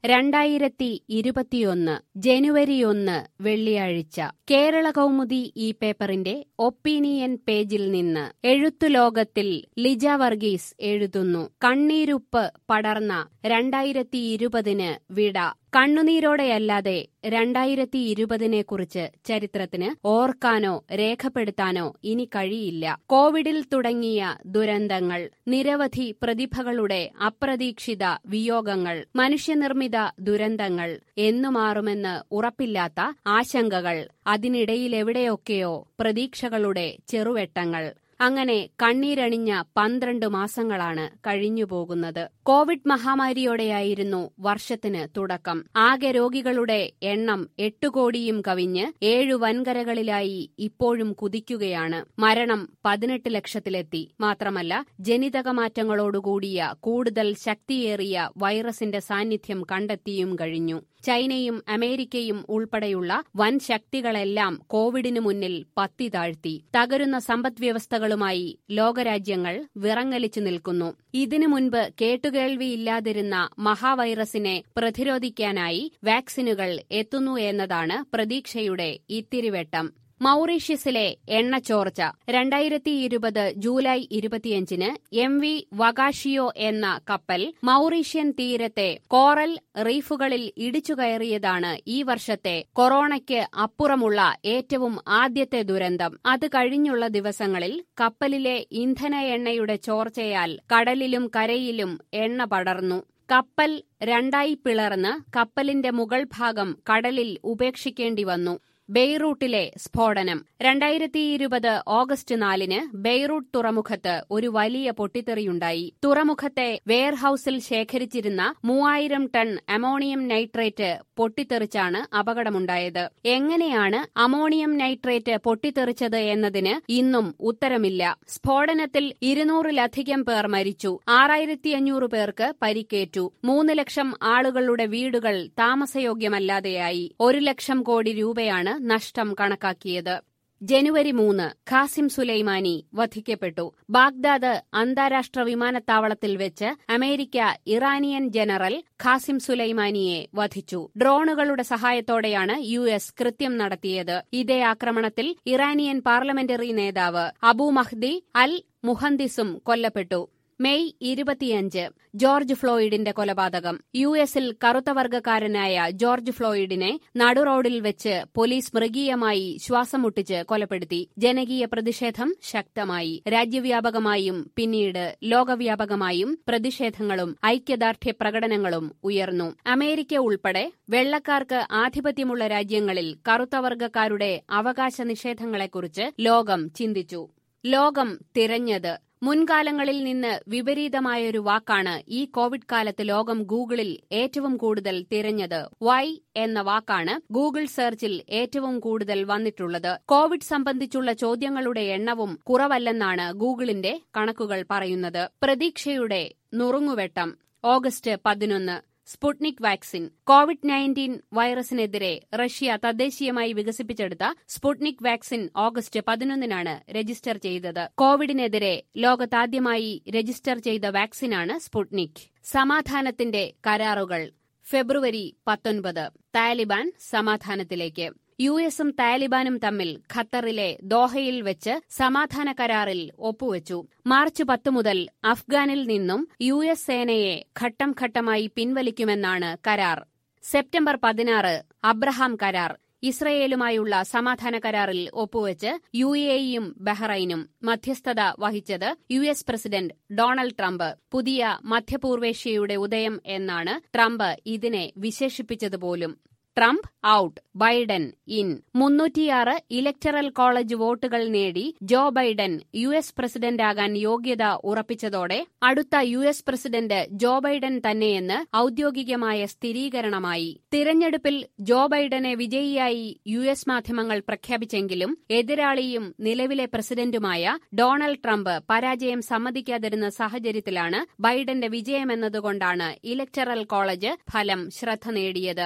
രണ്ടായിരത്തി ഇരുപത്തിയൊന്ന് ജനുവരി ഒന്ന് വെള്ളിയാഴ്ച കേരള കൗമുദി ഈ പേപ്പറിന്റെ ഒപ്പീനിയൻ പേജിൽ നിന്ന് എഴുത്തുലോകത്തിൽ ലിജ വർഗീസ് എഴുതുന്നു കണ്ണീരുപ്പ് പടർന്ന രണ്ടായിരത്തി ഇരുപതിന് വിട കണ്ണുനീരോടെയല്ലാതെ രണ്ടായിരത്തി ഇരുപതിനെക്കുറിച്ച് ചരിത്രത്തിന് ഓർക്കാനോ രേഖപ്പെടുത്താനോ ഇനി കഴിയില്ല കോവിഡിൽ തുടങ്ങിയ ദുരന്തങ്ങൾ നിരവധി പ്രതിഭകളുടെ അപ്രതീക്ഷിത വിയോഗങ്ങൾ മനുഷ്യനിർമ്മിത ദുരന്തങ്ങൾ എന്നു മാറുമെന്ന് ഉറപ്പില്ലാത്ത ആശങ്കകൾ അതിനിടയിലെവിടെയൊക്കെയോ പ്രതീക്ഷകളുടെ ചെറുവെട്ടങ്ങൾ അങ്ങനെ കണ്ണീരണിഞ്ഞ പന്ത്രണ്ട് മാസങ്ങളാണ് കഴിഞ്ഞുപോകുന്നത് കോവിഡ് മഹാമാരിയോടെയായിരുന്നു വർഷത്തിന് തുടക്കം ആകെ രോഗികളുടെ എണ്ണം എട്ടു കോടിയും കവിഞ്ഞ് ഏഴു വൻകരകളിലായി ഇപ്പോഴും കുതിക്കുകയാണ് മരണം പതിനെട്ട് ലക്ഷത്തിലെത്തി മാത്രമല്ല ജനിതക മാറ്റങ്ങളോടുകൂടിയ കൂടുതൽ ശക്തിയേറിയ വൈറസിന്റെ സാന്നിധ്യം കണ്ടെത്തിയും കഴിഞ്ഞു ചൈനയും അമേരിക്കയും ഉൾപ്പെടെയുള്ള വൻ ശക്തികളെല്ലാം കോവിഡിനു മുന്നിൽ പത്തി താഴ്ത്തി തകരുന്ന സമ്പദ്വ്യവസ്ഥകളുമായി ലോകരാജ്യങ്ങൾ വിറങ്ങലിച്ചു നിൽക്കുന്നു ഇതിനു മുൻപ് കേട്ടുകേൾവിയില്ലാതിരുന്ന മഹാവൈറസിനെ പ്രതിരോധിക്കാനായി വാക്സിനുകൾ എത്തുന്നു എന്നതാണ് പ്രതീക്ഷയുടെ ഇത്തിരിവെട്ടം മൌറീഷ്യസിലെ എണ്ണച്ചോർച്ച രണ്ടായിരത്തി ഇരുപത് ജൂലൈ ഇരുപത്തിയഞ്ചിന് എം വി വകാഷിയോ എന്ന കപ്പൽ മൌറീഷ്യൻ തീരത്തെ കോറൽ റീഫുകളിൽ ഇടിച്ചുകയറിയതാണ് ഈ വർഷത്തെ കൊറോണയ്ക്ക് അപ്പുറമുള്ള ഏറ്റവും ആദ്യത്തെ ദുരന്തം അത് കഴിഞ്ഞുള്ള ദിവസങ്ങളിൽ കപ്പലിലെ ഇന്ധന എണ്ണയുടെ ചോർച്ചയാൽ കടലിലും കരയിലും എണ്ണ പടർന്നു കപ്പൽ രണ്ടായി പിളർന്ന് കപ്പലിന്റെ മുകൾ ഭാഗം കടലിൽ ഉപേക്ഷിക്കേണ്ടി വന്നു ബെയ്റൂട്ടിലെ സ്ഫോടനം രണ്ടായിരത്തി ഇരുപത് ഓഗസ്റ്റ് നാലിന് ബെയ്റൂട്ട് തുറമുഖത്ത് ഒരു വലിയ പൊട്ടിത്തെറിയുണ്ടായി തുറമുഖത്തെ വെയർഹൌസിൽ ശേഖരിച്ചിരുന്ന മൂവായിരം ടൺ അമോണിയം നൈട്രേറ്റ് പൊട്ടിത്തെറിച്ചാണ് അപകടമുണ്ടായത് എങ്ങനെയാണ് അമോണിയം നൈട്രേറ്റ് പൊട്ടിത്തെറിച്ചത് എന്നതിന് ഇന്നും ഉത്തരമില്ല സ്ഫോടനത്തിൽ ഇരുന്നൂറിലധികം പേർ മരിച്ചു ആറായിരത്തി അഞ്ഞൂറ് പേർക്ക് പരിക്കേറ്റു മൂന്ന് ലക്ഷം ആളുകളുടെ വീടുകൾ താമസയോഗ്യമല്ലാതെയായി ഒരു ലക്ഷം കോടി രൂപയാണ് നഷ്ടം കണക്കാക്കിയത് ജനുവരി മൂന്ന് ഖാസിം സുലൈമാനി വധിക്കപ്പെട്ടു ബാഗ്ദാദ് അന്താരാഷ്ട്ര വിമാനത്താവളത്തിൽ വെച്ച് അമേരിക്ക ഇറാനിയൻ ജനറൽ ഖാസിം സുലൈമാനിയെ വധിച്ചു ഡ്രോണുകളുടെ സഹായത്തോടെയാണ് യു എസ് കൃത്യം നടത്തിയത് ഇതേ ആക്രമണത്തിൽ ഇറാനിയൻ പാർലമെന്ററി നേതാവ് അബു മഹ്ദി അൽ മുഹന്ദിസും കൊല്ലപ്പെട്ടു മെയ് ഇരുപത്തിയഞ്ച് ജോർജ് ഫ്ലോയിഡിന്റെ കൊലപാതകം യു എസിൽ കറുത്തവർഗക്കാരനായ ജോർജ് ഫ്ലോയിഡിനെ നടുറോഡിൽ വെച്ച് പോലീസ് മൃഗീയമായി ശ്വാസം മുട്ടിച്ച് കൊലപ്പെടുത്തി ജനകീയ പ്രതിഷേധം ശക്തമായി രാജ്യവ്യാപകമായും പിന്നീട് ലോകവ്യാപകമായും പ്രതിഷേധങ്ങളും ഐക്യദാർഢ്യ പ്രകടനങ്ങളും ഉയർന്നു അമേരിക്ക ഉൾപ്പെടെ വെള്ളക്കാർക്ക് ആധിപത്യമുള്ള രാജ്യങ്ങളിൽ കറുത്തവർഗക്കാരുടെ അവകാശ നിഷേധങ്ങളെക്കുറിച്ച് ലോകം ചിന്തിച്ചു ലോകം തിരഞ്ഞത് മുൻകാലങ്ങളിൽ നിന്ന് വിപരീതമായൊരു വാക്കാണ് ഈ കോവിഡ് കാലത്ത് ലോകം ഗൂഗിളിൽ ഏറ്റവും കൂടുതൽ തിരഞ്ഞത് വൈ എന്ന വാക്കാണ് ഗൂഗിൾ സെർച്ചിൽ ഏറ്റവും കൂടുതൽ വന്നിട്ടുള്ളത് കോവിഡ് സംബന്ധിച്ചുള്ള ചോദ്യങ്ങളുടെ എണ്ണവും കുറവല്ലെന്നാണ് ഗൂഗിളിന്റെ കണക്കുകൾ പറയുന്നത് പ്രതീക്ഷയുടെ നുറുങ്ങുവെട്ടം ഓഗസ്റ്റ് പതിനൊന്ന് സ്പുട്നിക് വാക്സിൻ കോവിഡ് നയൻറ്റീൻ വൈറസിനെതിരെ റഷ്യ തദ്ദേശീയമായി വികസിപ്പിച്ചെടുത്ത സ്പുട്നിക് വാക്സിൻ ഓഗസ്റ്റ് പതിനൊന്നിനാണ് രജിസ്റ്റർ ചെയ്തത് കോവിഡിനെതിരെ ലോകത്താദ്യമായി രജിസ്റ്റർ ചെയ്ത വാക്സിനാണ് സ്പുട്നിക് സമാധാനത്തിന്റെ കരാറുകൾ ഫെബ്രുവരി പത്തൊൻപത് താലിബാൻ സമാധാനത്തിലേക്ക് യു എസും താലിബാനും തമ്മിൽ ഖത്തറിലെ ദോഹയിൽ വെച്ച് സമാധാന കരാറിൽ ഒപ്പുവച്ചു മാർച്ച് പത്ത് മുതൽ അഫ്ഗാനിൽ നിന്നും യു എസ് സേനയെ ഘട്ടം ഘട്ടമായി പിൻവലിക്കുമെന്നാണ് കരാർ സെപ്റ്റംബർ പതിനാറ് അബ്രഹാം കരാർ ഇസ്രയേലുമായുള്ള സമാധാന കരാറിൽ ഒപ്പുവെച്ച് യു എയും ബഹ്റൈനും മധ്യസ്ഥത വഹിച്ചത് U S president Donald Trump പുതിയ മധ്യപൂർവേഷ്യയുടെ ഉദയം എന്നാണ് ട്രംപ് ഇതിനെ വിശേഷിപ്പിച്ചതുപോലും ട്രംപ് ഔട്ട് ബൈഡൻ ഇൻ മുന്നൂറ്റിയാറ് ഇലക്ടറൽ കോളേജ് വോട്ടുകൾ നേടി ജോ ബൈഡൻ യു എസ് പ്രസിഡന്റാകാൻ യോഗ്യത ഉറപ്പിച്ചതോടെ അടുത്ത U S president Joe Biden തന്നെയെന്ന് ഔദ്യോഗികമായ സ്ഥിരീകരണമായി തിരഞ്ഞെടുപ്പിൽ ജോ ബൈഡനെ വിജയിയായി യു എസ് മാധ്യമങ്ങൾ പ്രഖ്യാപിച്ചെങ്കിലും എതിരാളിയും നിലവിലെ പ്രസിഡന്റുമായ ഡൊണാൾഡ് ട്രംപ് പരാജയം സമ്മതിക്കാതിരുന്ന സാഹചര്യത്തിലാണ് ബൈഡന്റെ വിജയമെന്നതുകൊണ്ടാണ് ഇലക്ടറൽ കോളേജ് ഫലം ശ്രദ്ധ നേടിയത്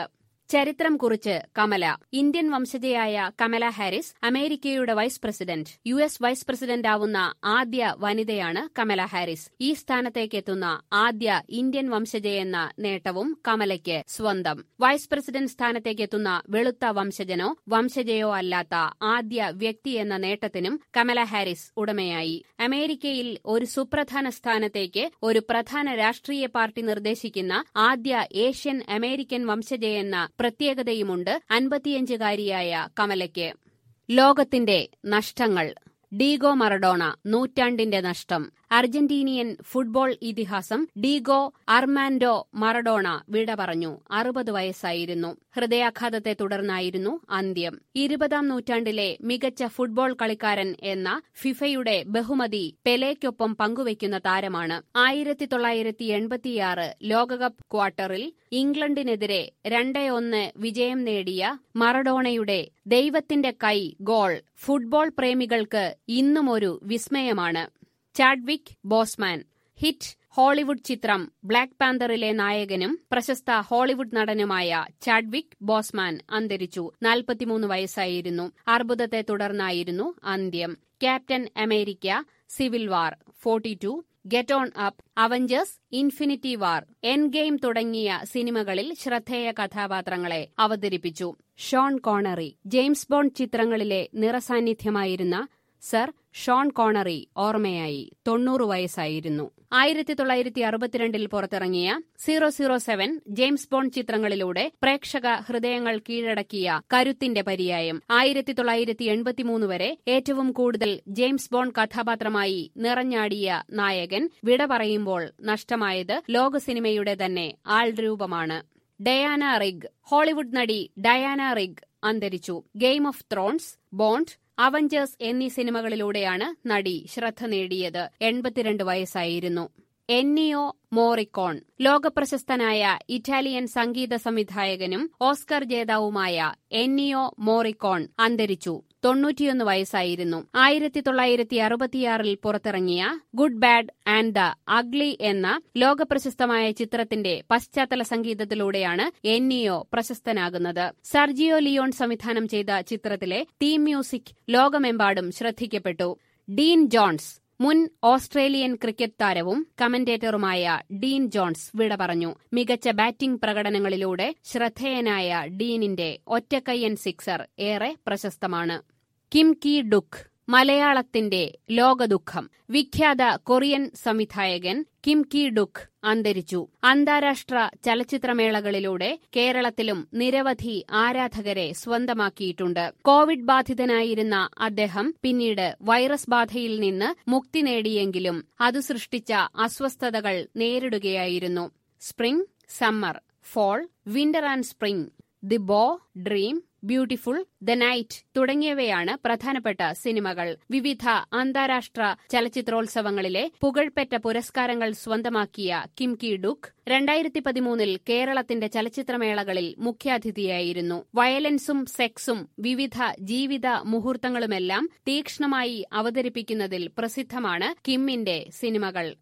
ചരിത്രം കുറിച്ച് കമല ഇന്ത്യൻ വംശജയായ കമല ഹാരിസ് അമേരിക്കയുടെ vice president U S vice president ആവുന്ന ആദ്യ വനിതയാണ് കമല ഹാരിസ് ഈ സ്ഥാനത്തേക്കെത്തുന്ന ആദ്യ ഇന്ത്യൻ വംശജയെന്ന നേട്ടവും കമലയ്ക്ക് സ്വന്തം വൈസ് പ്രസിഡന്റ് സ്ഥാനത്തേക്കെത്തുന്ന വെളുത്ത വംശജനോ വംശജയോ അല്ലാത്ത ആദ്യ വ്യക്തി എന്ന നേട്ടത്തിനും കമല ഹാരിസ് ഉടമയായി അമേരിക്കയിൽ ഒരു സുപ്രധാന സ്ഥാനത്തേക്ക് ഒരു പ്രധാന രാഷ്ട്രീയ പാർട്ടി നിർദ്ദേശിക്കുന്ന ആദ്യ ഏഷ്യൻ അമേരിക്കൻ വംശജയെന്ന പ്രത്യേകതയുമുണ്ട് അൻപത്തിയഞ്ചുകാരിയായ കമലയ്ക്ക് ലോകത്തിന്റെ നഷ്ടങ്ങൾ ഡീഗോ മറഡോണ നൂറ്റാണ്ടിന്റെ നഷ്ടം അർജന്റീനിയൻ ഫുട്ബോൾ ഇതിഹാസം ഡീഗോ അർമാൻഡോ മറഡോണ വിട പറഞ്ഞു അറുപത് വയസ്സായിരുന്നു ഹൃദയാഘാതത്തെ തുടർന്നായിരുന്നു അന്ത്യം ഇരുപതാം നൂറ്റാണ്ടിലെ മികച്ച ഫുട്ബോൾ കളിക്കാരൻ എന്ന ഫിഫയുടെ ബഹുമതി പെലേക്കൊപ്പം പങ്കുവയ്ക്കുന്ന താരമാണ് ആയിരത്തി തൊള്ളായിരത്തി എൺപത്തിയാറ് ലോകകപ്പ് ക്വാർട്ടറിൽ ഇംഗ്ലണ്ടിനെതിരെ രണ്ടേ ഒന്ന് വിജയം നേടിയ മറഡോണയുടെ ദൈവത്തിന്റെ കൈ ഗോൾ ഫുട്ബോൾ പ്രേമികൾക്ക് ഇന്നും ഒരു വിസ്മയമാണ് ചാഡ്വിക് ബോസ്മാൻ ഹിറ്റ് ഹോളിവുഡ് ചിത്രം ബ്ലാക്ക് പാന്തറിലെ നായകനും പ്രശസ്ത ഹോളിവുഡ് നടനുമായ ചാഡ്വിക് ബോസ്മാൻ അന്തരിച്ചു നാൽപ്പത്തിമൂന്ന് വയസ്സായിരുന്നു അർബുദത്തെ തുടർന്നായിരുന്നു അന്ത്യം captain America civil war forty get on up avengers infinity war end game തുടങ്ങിയ സിനിമകളിൽ ശ്രദ്ധേയ കഥാപാത്രങ്ങളെ അവതരിപ്പിച്ചു ഷോൺ കോണറി ജെയിംസ് ബോണ്ട് ചിത്രങ്ങളിലെ നിറസാന്നിധ്യമായിരുന്ന സർ ഷോൺ കോണറി ഓർമ്മയായി തൊണ്ണൂറ് വയസ്സായിരുന്നു ആയിരത്തി തൊള്ളായിരത്തി അറുപത്തിരണ്ടിൽ പുറത്തിറങ്ങിയ zero zero seven James Bond ചിത്രങ്ങളിലൂടെ പ്രേക്ഷക ഹൃദയങ്ങൾ കീഴടക്കിയ കരുത്തിന്റെ പര്യായം ആയിരത്തി തൊള്ളായിരത്തി എൺപത്തിമൂന്ന് വരെ ഏറ്റവും കൂടുതൽ ജെയിംസ് ബോണ്ട് കഥാപാത്രമായി നിറഞ്ഞാടിയ നായകൻ വിട പറയുമ്പോൾ നഷ്ടമായത് ലോക സിനിമയുടെ തന്നെ ആൾരൂപമാണ് ഡയാന റിഗ് ഹോളിവുഡ് നടി ഡയാന റിഗ് അന്തരിച്ചു game of thrones Bond avengers എന്നീ സിനിമകളിലൂടെയാണ് നടി ശ്രദ്ധ നേടിയത് എൺപത്തിരണ്ട് വയസ്സായിരുന്നു എന്നിയോ മോറിക്കോൺ ലോകപ്രശസ്തനായ ഇറ്റാലിയൻ സംഗീത സംവിധായകനും ഓസ്കർ ജേതാവുമായ എന്നിയോ മോറിക്കോൺ അന്തരിച്ചു തൊണ്ണൂറ്റിയൊന്ന് വയസ്സായിരുന്നു ആയിരത്തി തൊള്ളായിരത്തി അറുപത്തിയാറിൽ പുറത്തിറങ്ങിയ good bad and the ugly എന്ന ലോകപ്രശസ്തമായ ചിത്രത്തിന്റെ പശ്ചാത്തല സംഗീതത്തിലൂടെയാണ് എന്നിയോ പ്രശസ്തനാകുന്നത് സർജിയോ ലിയോൺ സംവിധാനം ചെയ്ത ചിത്രത്തിലെ തീം മ്യൂസിക് ലോകമെമ്പാടും ശ്രദ്ധിക്കപ്പെട്ടു ഡീൻ ജോൺസ് മുൻ ഓസ്ട്രേലിയൻ ക്രിക്കറ്റ് താരവും കമന്റേറ്ററുമായ ഡീൻ ജോൺസ് വിട പറഞ്ഞു മികച്ച ബാറ്റിംഗ് പ്രകടനങ്ങളിലൂടെ ശ്രദ്ധേയനായ ഡീനിന്റെ ഒറ്റക്കയ്യൻ സിക്സർ ഏറെ പ്രശസ്തമാണ് കിം കി ഡുക്ക് മലയാളത്തിന്റെ ലോകദുഃഖം വിഖ്യാത കൊറിയൻ സംവിധായകൻ കിം കി ഡുക്ക് അന്തരിച്ചു അന്താരാഷ്ട്ര ചലച്ചിത്രമേളകളിലൂടെ കേരളത്തിലും നിരവധി ആരാധകരെ സ്വന്തമാക്കിയിട്ടുണ്ട് കോവിഡ് ബാധിതനായിരുന്ന അദ്ദേഹം പിന്നീട് വൈറസ് ബാധയിൽ നിന്ന് മുക്തി നേടിയെങ്കിലും അത് സൃഷ്ടിച്ച അസ്വസ്ഥതകൾ നേരിടുകയായിരുന്നു spring summer fall winter and spring the bow dream beautiful the night തുടങ്ങിയവയാണ് പ്രധാനപ്പെട്ട സിനിമകൾ വിവിധ അന്താരാഷ്ട്ര ചലച്ചിത്രോത്സവങ്ങളിലെ പുകഴ്പെറ്റ പുരസ്കാരങ്ങൾ സ്വന്തമാക്കിയ കിം കി ഡുക്ക് രണ്ടായിരത്തി പതിമൂന്നിൽ കേരളത്തിന്റെ ചലച്ചിത്രമേളകളിൽ മുഖ്യാതിഥിയായിരുന്നു വയലൻസും സെക്സും വിവിധ ജീവിത മുഹൂർത്തങ്ങളുമെല്ലാം തീക്ഷ്ണമായി അവതരിപ്പിക്കുന്നതിൽ പ്രസിദ്ധമാണ് കിമ്മിന്റെ സിനിമകൾ